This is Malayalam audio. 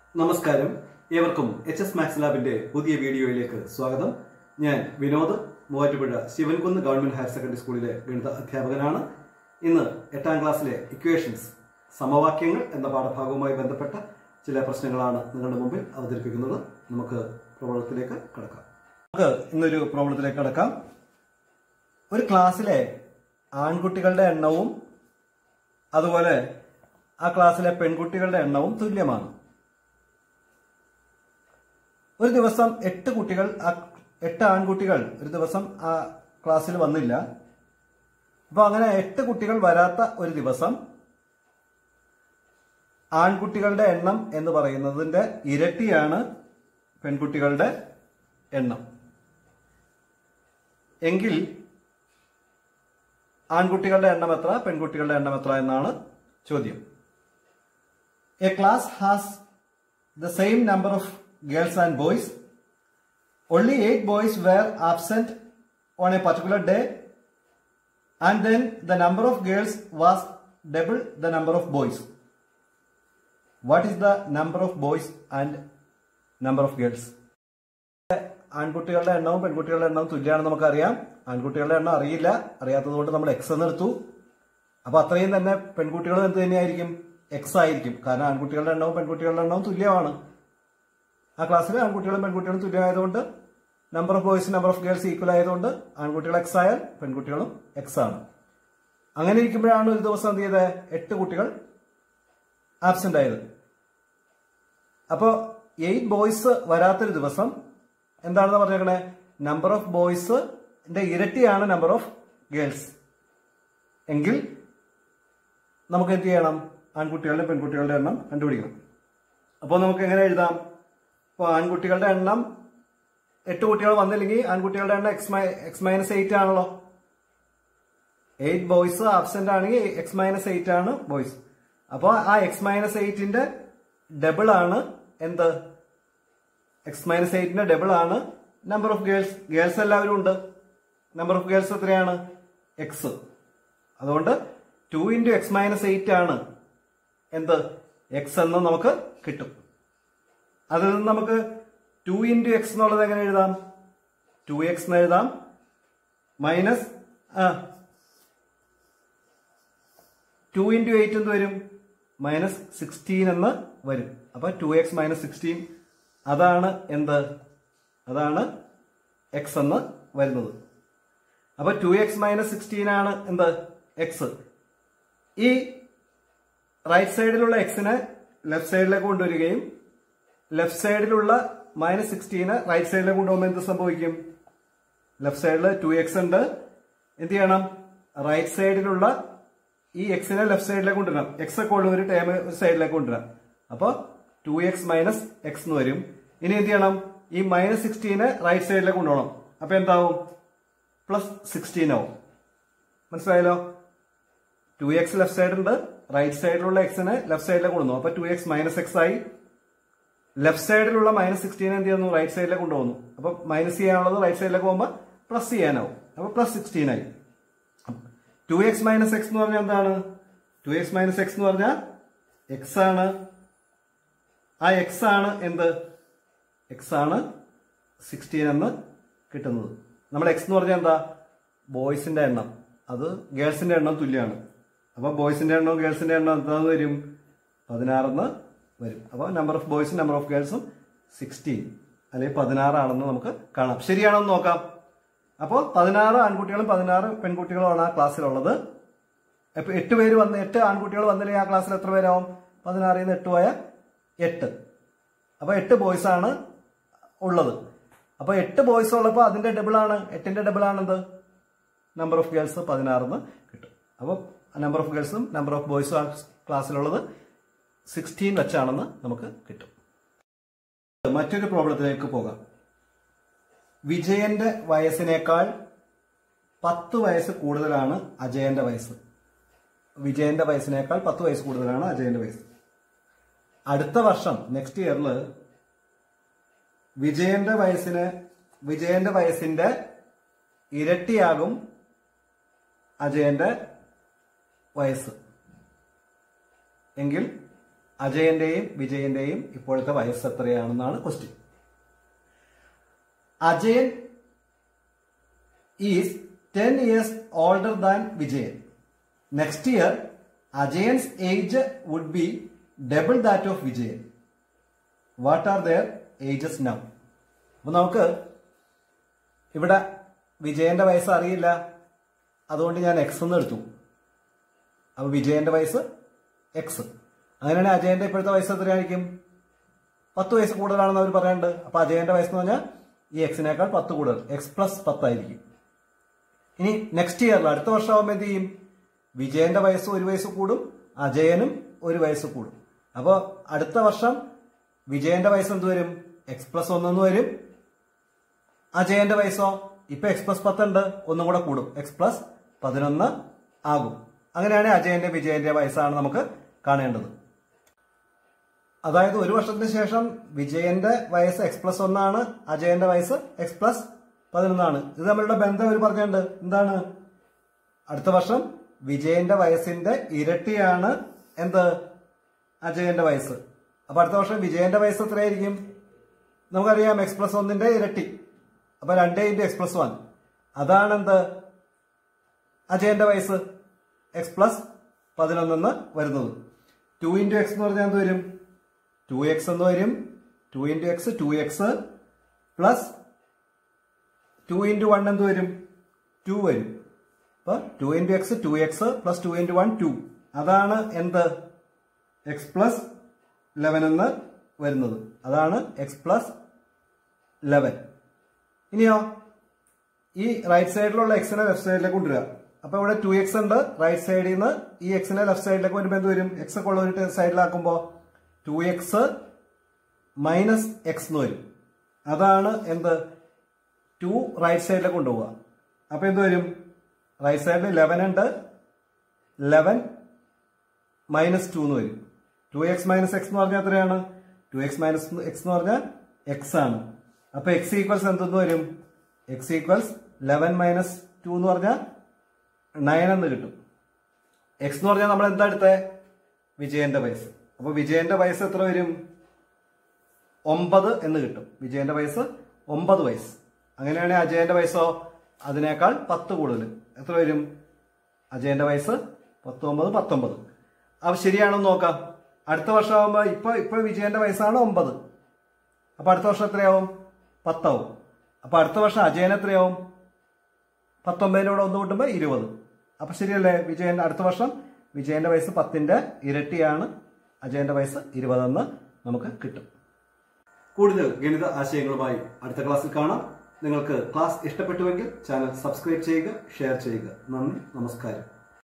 നമസ്കാരം ഏവർക്കും എച്ച് എസ് മാത്സ് ലാബിന്റെ പുതിയ വീഡിയോയിലേക്ക് സ്വാഗതം ഞാൻ Vinod Muvattupuzha Sivankunnu government higher secondary സ്കൂളിലെ ഗണിത അധ്യാപകനാണ് ഇന്ന് എട്ടാം ക്ലാസ്സിലെ ഇക്വേഷൻസ് സമവാക്യങ്ങൾ എന്ന പാഠഭാഗവുമായി ബന്ധപ്പെട്ട ചില പ്രശ്നങ്ങളാണ് നിങ്ങളുടെ മുമ്പിൽ അവതരിപ്പിക്കുന്നത് നമുക്ക് പ്രോബ്ലത്തിലേക്ക് കടക്കാം നമുക്ക് ഇന്നൊരു പ്രോബ്ലത്തിലേക്ക് കടക്കാം ഒരു ക്ലാസ്സിലെ ആൺകുട്ടികളുടെ എണ്ണവും അതുപോലെ ആ ക്ലാസ്സിലെ പെൺകുട്ടികളുടെ എണ്ണവും തുല്യമാണ് ഒരു ദിവസം എട്ട് കുട്ടികൾ ആ എട്ട് ആൺകുട്ടികൾ ഒരു ദിവസം ആ ക്ലാസ്സിൽ വന്നില്ല അപ്പോൾ അങ്ങനെ എട്ട് കുട്ടികൾ വരാത്ത ഒരു ദിവസം ആൺകുട്ടികളുടെ എണ്ണം എന്ന് പറയുന്നതിന്റെ ഇരട്ടിയാണ് പെൺകുട്ടികളുടെ എണ്ണം എങ്കിൽ ആൺകുട്ടികളുടെ എണ്ണം എത്ര പെൺകുട്ടികളുടെ എണ്ണം എത്ര എന്നാണ് ചോദ്യം a class has the same number of girls and boys. Only eight boys were absent on a particular day, and then the number of girls was double the number of boys. What is the number of boys and number of girls? ആൺകുട്ടികളുടെ എണ്ണവും പെൺകുട്ടികളുടെ എണ്ണവും തുല്യമാണെന്ന് നമുക്കറിയാം ആൺകുട്ടികളുടെ എണ്ണം അറിയില്ല അറിയാത്തത് കൊണ്ട് നമ്മൾ എക്സ് എന്ന് എടുത്തു അപ്പൊ അത്രയും തന്നെ പെൺകുട്ടികളും എന്ത് തന്നെയായിരിക്കും എക്സ് ആയിരിക്കും കാരണം ആൺകുട്ടികളുടെ എണ്ണവും പെൺകുട്ടികളുടെ എണ്ണവും തുല്യമാണ് ആ ക്ലാസ്സിൽ ആൺകുട്ടികളും പെൺകുട്ടികളും തുല്യമായതുകൊണ്ട് number of boys number of girls equal ആയതുകൊണ്ട് ആൺകുട്ടികൾ എക്സ് ആയാൽ പെൺകുട്ടികളും എക്സ് ആണ് അങ്ങനെ ഇരിക്കുമ്പോഴാണ് ഒരു ദിവസം എന്ത് ചെയ്തത് എട്ട് കുട്ടികൾ ആബ്സെന്റ് ആയത് അപ്പോൾ എയ്റ്റ് ബോയ്സ് വരാത്തൊരു ദിവസം എന്താണെന്ന് പറഞ്ഞേക്കണേ നമ്പർ ഓഫ് ബോയ്സിന്റെ ഇരട്ടിയാണ് നമ്പർ ഓഫ് ഗേൾസ് എങ്കിൽ നമുക്ക് എന്ത് ചെയ്യണം ആൺകുട്ടികളുടെ പെൺകുട്ടികളുടെ എണ്ണം കണ്ടുപിടിക്കണം അപ്പോൾ നമുക്ക് എങ്ങനെ എഴുതാം ഇപ്പോൾ ആൺകുട്ടികളുടെ എണ്ണം എട്ട് കുട്ടികൾ വന്നില്ലെങ്കിൽ ആൺകുട്ടികളുടെ എണ്ണം എക്സ് മൈ എക്സ് മൈനസ് എയ്റ്റ് ആണല്ലോ എയ്റ്റ് ബോയ്സ് ആബ്സെന്റ് ആണെങ്കിൽ എക്സ് മൈനസ് എയ്റ്റ് ആണ് ബോയ്സ് അപ്പോൾ ആ എക്സ് മൈനസ് എയ്റ്റിന്റെ ഡബിൾ ആണ് എന്ത് എക്സ് മൈനസ് എയ്റ്റിന്റെ ഡബിൾ ആണ് നമ്പർ ഓഫ് ഗേൾസ് ഗേൾസ് എല്ലാവരും ഉണ്ട് നമ്പർ ഓഫ് ഗേൾസ് എത്രയാണ് എക്സ് അതുകൊണ്ട് two into x minus eight ആണ് എന്ത് എക്സ് എന്ന് നമുക്ക് കിട്ടും അതിൽ നിന്ന് നമുക്ക് ടു ഇൻറ്റു എക്സ് എന്നുള്ളത് എങ്ങനെ എഴുതാം ടു എക്സ് എന്ന് എഴുതാം മൈനസ് ടു ഇൻറ്റു എയ്റ്റ് എന്ന് വരും മൈനസ് സിക്സ്റ്റീൻ എന്ന് വരും അപ്പൊ ടു എക്സ് മൈനസ് സിക്സ്റ്റീൻ അതാണ് എന്ത് അതാണ് എക്സ് എന്ന് വരുന്നത് അപ്പൊ ടു എക്സ് മൈനസ് സിക്സ്റ്റീൻ ആണ് എന്ത് എക്സ് ഈ റൈറ്റ് സൈഡിലുള്ള എക്സിനെ ലെഫ്റ്റ് സൈഡിലേക്ക് കൊണ്ടുവരികയും ലെഫ്റ്റ് സൈഡിലുള്ള മൈനസ് സിക്സ്റ്റീന് റൈറ്റ് സൈഡിലേക്ക് കൊണ്ടുപോകുമ്പോൾ എന്ത് സംഭവിക്കും ലെഫ്റ്റ് സൈഡിൽ ടു എക്സ് ഉണ്ട് എന്ത് ചെയ്യണം റൈറ്റ് സൈഡിലുള്ള ഈ എക്സിനെ ലെഫ്റ്റ് സൈഡിലേക്ക് കൊണ്ടുവരാം എക്സ് ഒക്കെ ഉള്ള ഒരു ടേം ഒരു സൈഡിലേക്ക് കൊണ്ടുവരാം അപ്പോൾ ടു എക്സ് മൈനസ് എക്സ് എന്ന് വരും ഇനി എന്ത് ചെയ്യണം ഈ മൈനസ് സിക്സ്റ്റീനെ റൈറ്റ് സൈഡിലേക്ക് കൊണ്ടുപോകണം അപ്പൊ എന്താവും പ്ലസ് സിക്സ്റ്റീൻ ആവും മനസ്സിലായല്ലോ ടു എക്സ് ലെഫ്റ്റ് സൈഡ് ഉണ്ട് റൈറ്റ് സൈഡിലുള്ള എക്സിനെ ലെഫ്റ്റ് സൈഡിലേക്ക് കൊണ്ടുവന്നു അപ്പൊ ടു എക്സ് മൈനസ് എക്സ് ആയി ലെഫ്റ്റ് സൈഡിലുള്ള മൈനസ് സിക്സ്റ്റീൻ എന്ത് ചെയ്യുന്നു റൈറ്റ് സൈഡിലേക്ക് കൊണ്ടുപോകുന്നു അപ്പൊ മൈനസ് ചെയ്യാനുള്ളത് റൈറ്റ് സൈഡിലേക്ക് പോകുമ്പോൾ പ്ലസ് ചെയ്യാനാവും അപ്പൊ പ്ലസ് സിക്സ്റ്റീൻ ആയി ടു എക്സ് മൈനസ് എക്സ് എന്ന് പറഞ്ഞാൽ എന്താണ് ടു എക്സ് മൈനസ് എക്സ് എന്ന് പറഞ്ഞാൽ എക്സ് ആണ് ആ എക്സ് ആണ് എന്ത് എക്സ് ആണ് സിക്സ്റ്റീൻ എന്ന് കിട്ടുന്നത് നമ്മൾ എക്സ് എന്ന് പറഞ്ഞാൽ എന്താ ബോയ്സിന്റെ എണ്ണം അത് ഗേൾസിന്റെ എണ്ണം തുല്യമാണ് അപ്പൊ ബോയ്സിന്റെ എണ്ണവും ഗേൾസിന്റെ എണ്ണം എന്താന്ന് വരും പതിനാറെന്ന് വരും അപ്പോൾ നമ്പർ ഓഫ് ബോയ്സും നമ്പർ ഓഫ് ഗേൾസും സിക്സ്റ്റീൻ അല്ലെങ്കിൽ പതിനാറാണെന്ന് നമുക്ക് കാണാം ശരിയാണോ എന്ന് നോക്കാം അപ്പോൾ പതിനാറ് ആൺകുട്ടികളും പതിനാറ് പെൺകുട്ടികളുമാണ് ആ ക്ലാസ്സിലുള്ളത് ഇപ്പൊ എട്ട് പേര് വന്ന് എട്ട് ആൺകുട്ടികൾ വന്നില്ലെങ്കിൽ ആ ക്ലാസ്സിൽ എത്ര പേരാവും പതിനാറിൽ നിന്ന് എട്ട് പോയ എട്ട് അപ്പോൾ എട്ട് ബോയ്സ് ആണ് ഉള്ളത് അപ്പോൾ എട്ട് ബോയ്സ് ഉള്ളപ്പോൾ അതിന്റെ ഡബിൾ ആണ് എട്ടിന്റെ ഡബിൾ ആണെന്ത് നമ്പർ ഓഫ് ഗേൾസ് പതിനാറെന്ന് കിട്ടും അപ്പോൾ നമ്പർ ഓഫ് ഗേൾസും നമ്പർ ഓഫ് ബോയ്സും ആ ക്ലാസ്സിലുള്ളത് സിക്സ്റ്റീൻ വെച്ചാണെന്ന് നമുക്ക് കിട്ടും മറ്റൊരു പ്രോബ്ലത്തിലേക്ക് പോകാം വിജയന്റെ വയസ്സിനേക്കാൾ പത്ത് വയസ്സ് കൂടുതലാണ് അജയന്റെ വയസ്സ് വിജയന്റെ വയസ്സിനേക്കാൾ പത്ത് വയസ്സ് കൂടുതലാണ് അജയന്റെ വയസ്സ് അടുത്ത വർഷം നെക്സ്റ്റ് ഇയറിൽ വിജയന്റെ വയസ്സിന് വിജയന്റെ വയസ്സിന്റെ ഇരട്ടിയാകും അജയന്റെ വയസ്സ് എങ്കിൽ അജയന്റെയും വിജയന്റെയും ഇപ്പോഴത്തെ വയസ്സ് എത്രയാണെന്നാണ് question Ajayan is ten years older than Vijayan next year Ajayan's age would be double that of Vijayan what are their ages now അപ്പൊ നമുക്ക് ഇവിടെ വിജയന്റെ വയസ്സ് അറിയില്ല അതുകൊണ്ട് ഞാൻ എക്സ് എന്ന് എടുത്തു അപ്പൊ വിജയന്റെ വയസ്സ് എക്സ് അങ്ങനെയാണെങ്കിൽ അജയന്റെ ഇപ്പോഴത്തെ വയസ്സ് എത്രയായിരിക്കും പത്ത് വയസ്സ് കൂടുതലാണെന്ന് അവർ പറയുന്നുണ്ട് അപ്പൊ അജയന്റെ വയസ്സ് എന്ന് പറഞ്ഞാൽ ഈ എക്സിനേക്കാൾ പത്ത് കൂടുതൽ എക്സ് പ്ലസ് പത്തായിരിക്കും ഇനി നെക്സ്റ്റ് ഇയറിൽ അടുത്ത വർഷം ആകുമ്പോൾ എന്ത് ചെയ്യും വിജയന്റെ വയസ്സ് ഒരു വയസ്സ് കൂടും അജയനും ഒരു വയസ്സ് കൂടും അപ്പോൾ അടുത്ത വർഷം വിജയന്റെ വയസ്സ് എന്ത് വരും എക്സ് പ്ലസ് ഒന്നെന്ന് വരും അജയന്റെ വയസ്സോ ഇപ്പൊ എക്സ് പ്ലസ് പത്തുണ്ട് ഒന്നും കൂടെ കൂടും എക്സ് പ്ലസ് പതിനൊന്ന് ആകും അങ്ങനെയാണെങ്കിൽ അജയന്റെ വിജയന്റെ വയസ്സാണ് നമുക്ക് കാണേണ്ടത് അതായത് ഒരു വർഷത്തിന് ശേഷം വിജയന്റെ വയസ്സ് എക്സ് പ്ലസ് ഒന്നാണ് അജയന്റെ വയസ്സ് എക്സ് പ്ലസ് പതിനൊന്നാണ് ഇത് തമ്മിലുള്ള ബന്ധം അവർ പറഞ്ഞിട്ടുണ്ട് എന്താണ് അടുത്ത വർഷം വിജയന്റെ വയസ്സിന്റെ ഇരട്ടിയാണ് എന്ത് അജയന്റെ വയസ്സ് അപ്പൊ അടുത്ത വർഷം വിജയന്റെ വയസ്സ് എത്രയായിരിക്കും നമുക്കറിയാം എക്സ് പ്ലസ് ഒന്നിന്റെ ഇരട്ടി അപ്പൊ രണ്ട് ഇൻറ്റു എക്സ് പ്ലസ് വൺ അതാണ് എന്ത് അജയന്റെ വയസ്സ് എക്സ് പ്ലസ് പതിനൊന്നെന്ന് വരുന്നത് ടു ഇൻറ്റു എക്സ് എന്ന് പറഞ്ഞാൽ എന്ത് വരും ടു എക്സ് എന്ന് വരും two into x two x plus two into one എന്ത് വരും ടു വരും അപ്പൊ two into x two x plus two into one two അതാണ് എന്ത് എക്സ് പ്ലസ് ലെവൻ എന്ന് വരുന്നത് അതാണ് എക്സ് പ്ലസ് ലെവൻ ഇനിയോ ഈ റൈറ്റ് സൈഡിലുള്ള എക്സിനെ ലെഫ്റ്റ് സൈഡിലേക്ക് കൊണ്ടുവരിക അപ്പൊ ഇവിടെ ടു എക്സ് ഉണ്ട് റൈറ്റ് സൈഡിൽ നിന്ന് ഈ എക്സിനെ ലെഫ്റ്റ് സൈഡിലേക്ക് വരുമ്പോൾ എന്ത് വരും എക്സ് ഒക്കെ ഉള്ള ഒരു സൈഡിലാക്കുമ്പോൾ ടു എക്സ് മൈനസ് എക്സ് എന്ന് വരും അതാണ് എന്ത് ടു റൈറ്റ് സൈഡിലേക്ക് കൊണ്ടുപോവുക അപ്പൊ എന്ത് വരും റൈറ്റ് സൈഡിൽ ലെവൻ ഉണ്ട് ലെവൻ മൈനസ് ടു എന്ന് വരും ടു എക്സ് മൈനസ് എക്സ് എന്ന് പറഞ്ഞാൽ എത്രയാണ് ടു എക്സ് മൈനസ് എക്സ് എന്ന് പറഞ്ഞാൽ എക്സ് ആണ് അപ്പൊ എക്സ് ഈക്വൽസ് എന്തെന്ന് വരും x equals eleven minus two എന്ന് പറഞ്ഞാൽ നയൻ എന്ന് കിട്ടും എക്സ് എന്ന് പറഞ്ഞാൽ നമ്മൾ എന്താ എടുത്തേ വിജയന്റെ വയസ്സ് അപ്പൊ വിജയന്റെ വയസ്സ് എത്ര വരും ഒമ്പത് എന്ന് കിട്ടും വിജയന്റെ വയസ്സ് ഒമ്പത് വയസ്സ് അങ്ങനെയാണെങ്കിൽ അജയന്റെ വയസ്സോ അതിനേക്കാൾ പത്ത് കൂടുതൽ എത്ര വരും അജയന്റെ വയസ്സ് പത്തൊമ്പത് പത്തൊമ്പത് അപ്പൊ ശരിയാണെന്ന് നോക്കാം അടുത്ത വർഷം ആകുമ്പോൾ ഇപ്പൊ ഇപ്പൊ വിജയന്റെ വയസ്സാണ് ഒമ്പത് അപ്പൊ അടുത്ത വർഷം എത്രയാവും പത്താവും അപ്പൊ അടുത്ത വർഷം അജയൻ എത്രയാവും പത്തൊമ്പതിനോട് ഒന്ന് കൂട്ടുമ്പോൾ ഇരുപത് അപ്പൊ ശരിയല്ലേ വിജയൻ അടുത്ത വർഷം വിജയന്റെ വയസ്സ് പത്തിന്റെ ഇരട്ടിയാണ് അജയന്റെ വയസ്സ് ഇരുപതെന്ന് നമുക്ക് കിട്ടും കൂടുതൽ ഗണിത ആശയങ്ങളുമായി അടുത്ത ക്ലാസ്സിൽ കാണാം നിങ്ങൾക്ക് ക്ലാസ് ഇഷ്ടപ്പെട്ടുവെങ്കിൽ ചാനൽ സബ്സ്ക്രൈബ് ചെയ്യുക ഷെയർ ചെയ്യുക നന്ദി നമസ്കാരം